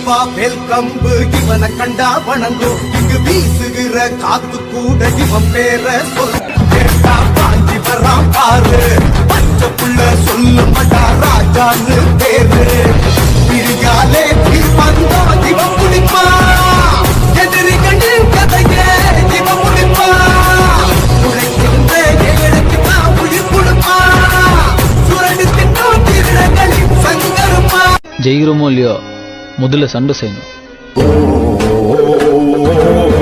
வீரப்பா வேல் கம்பு இவனை கண்டா வணங்கும் இங்கு வீசுகிற காத்து கூட இவன் பேர சொல் கேட்டா பாஞ்சி வரான் பாரு பச்சை புள்ள சொல்ல மாட்டா ராஜான்னு பேரு பிரியாலே தீர்ப்பந்தோ இவன் குடிப்பா எதிரி கண்டு கதையே இவன் முடிப்பா உழைக்கின்ற ஏழைக்கு தான் உயிர் கொடுப்பா சுரண்டு தின்னும் திருடங்களின் சங்கருப்பா ஜெயிக்கிறோமோ இல்லையோ முதல்ல சண்டை செய்யணும் ஓ